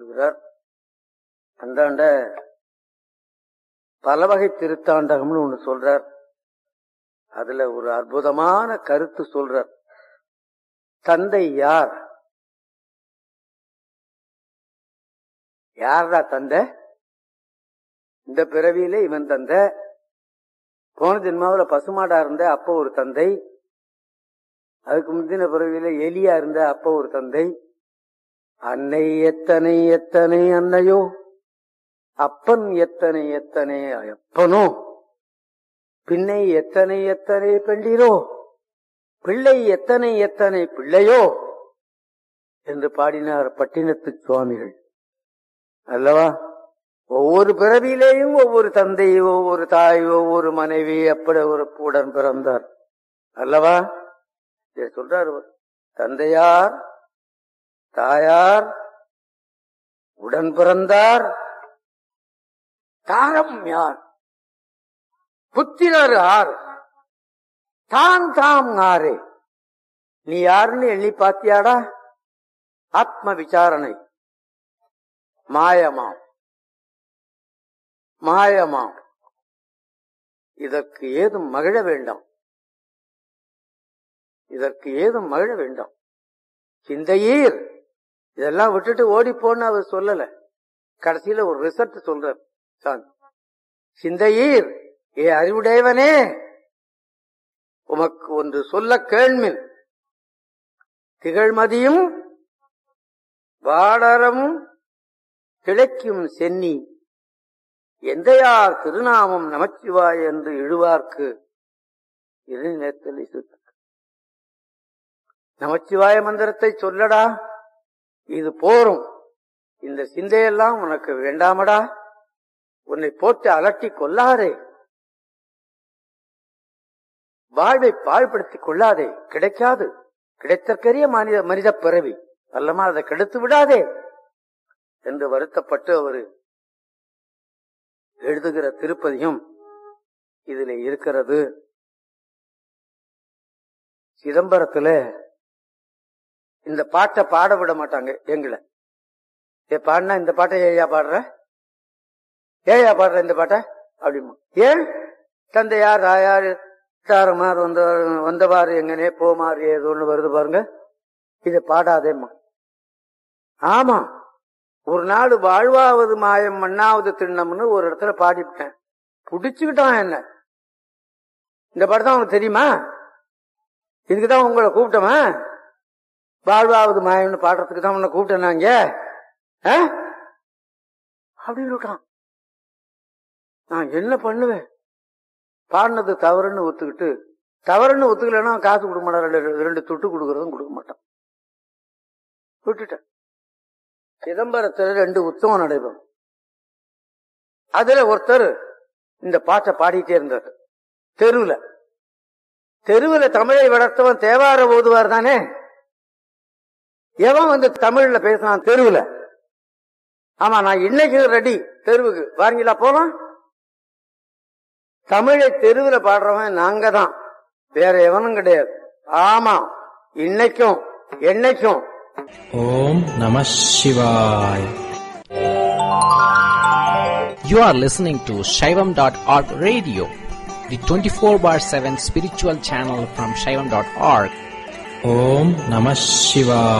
சொல்லுகிறார் அந்தாண்ட பல வகை திருத்தாண்டகம்னு ஒண்ணு சொல்றார் அதுல ஒரு அற்புதமான கருத்து சொல்றார் தந்தை யார் யார்டா தந்தை இந்த பிறவியில இவன் தந்தை போன ஜென்மாவில பசுமாடா இருந்த அப்போ ஒரு தந்தை அதுக்கு முந்தின பிறவியில எலியா இருந்த அப்போ ஒரு தந்தை அன்னை எத்தனை எத்தனை அன்னையோ அப்பன் எத்தனை எத்தனை அப்பனோ பின்னை எத்தனை எத்தனை பெண்டிரோ பிள்ளை எத்தனை எத்தனை பிள்ளையோ என்று பாடினார் பட்டினத்து சுவாமிகள் அல்லவா ஒவ்வொரு பிறவியிலேயும் ஒவ்வொரு தந்தை ஒவ்வொரு தாய் ஒவ்வொரு மனைவி அப்படி ஒரு உடன் பிறந்தார் அல்லவா இதை சொல்றார் அவர். தந்தையார் தாயார் உடன் பிறந்தார் தாரம் யார் புத்திரர் ஆர் தான் தாம் ஆரே நீ யாருன்னு எண்ணி பாத்தியாடா ஆத்ம விசாரணை மாயமாம் மாயமாம் இதற்கு ஏதும் மகிழ வேண்டாம் இதற்கு ஏதும் மகிழ வேண்டாம் சிந்தையீர் இதெல்லாம் விட்டுட்டு ஓடி போன்னு அவர் சொல்லல கடைசியில ஒரு ரிசல்ட் சொல்றார் சாமி சிந்தையீர் ஏ அறிவுடையவனே உமக்கு ஒன்று சொல்ல கேள்மின் திகழ்மதியும் வாடரமும் கிளைக்கும் சென்னி எந்தையார் திருநாமம் நமச்சிவாய் என்று இழுவார்க்கு இருநிலத்தில் இசுத்து நமச்சிவாய மந்திரத்தை சொல்லடா இது போரும் இந்த சிந்தையெல்லாம் உனக்கு வேண்டாமடா உன்னை போட்டு அலட்டி கொள்ளாதே வாழ்வை பாழ்படுத்திக் கொள்ளாதே கிடைக்காது கிடைத்தற்கரிய மனித மனித பிறவி அல்லமா அதை கெடுத்து விடாதே என்று வருத்தப்பட்டு அவரு எழுதுகிற திருப்பதியும் இதுல இருக்கிறது சிதம்பரத்துல இந்த பாட்டை பாட விட மாட்டாங்க எங்களை ஏ பாடினா இந்த பாட்டை ஏயா பாடுற ஏயா பாடுற இந்த பாட்டை அப்படிமா ஏன் தந்தையார் ராயார் தாரமார் வந்த வந்தவாறு எங்கனே போமாறு ஏதோ ஒண்ணு வருது பாருங்க இதை பாடாதேம்மா ஆமா ஒரு நாள் வாழ்வாவது மாயம் மண்ணாவது திண்ணம்னு ஒரு இடத்துல பாடிவிட்டேன் புடிச்சுக்கிட்டான் என்ன இந்த படம் தான் உனக்கு தெரியுமா இதுக்குதான் உங்களை கூப்பிட்டோமா வாழ்வாவது மாயம்னு பாடுறதுக்கு தான் உன்னை கூப்பிட்டேன் நாங்க அப்படின்னு விட்டான் நான் என்ன பண்ணுவேன் பாடினது தவறுன்னு ஒத்துக்கிட்டு தவறுன்னு ஒத்துக்கலைன்னா காசு கொடுக்க மாட்டான் ரெண்டு ரெண்டு துட்டு கொடுக்கறதும் கொடுக்க மாட்டான் விட்டுட்டேன் சிதம்பரத்துல ரெண்டு உத்தவம் நடைபெறும் அதுல ஒருத்தர் இந்த பாட்டை பாடிட்டே இருந்தார் தெருவுல தெருவுல தமிழை வளர்த்தவன் தேவார ஓதுவார் தானே எவன் வந்து தமிழ்ல பேசினான் தெருவுல ஆமா நான் இன்னைக்கு ரெடி தெருவுக்கு வாரீங்களா போலாம் தமிழை தெருவுல பாடுறவன் நாங்க தான் வேற எவனும் கிடையாது ஆமா இன்னைக்கும் என்னைக்கும் ஓம் நம சிவாய் You are listening to Shaivam.org radio, the 24 bar 7 spiritual channel from Shaivam.org. ஓம் நம சிவாய்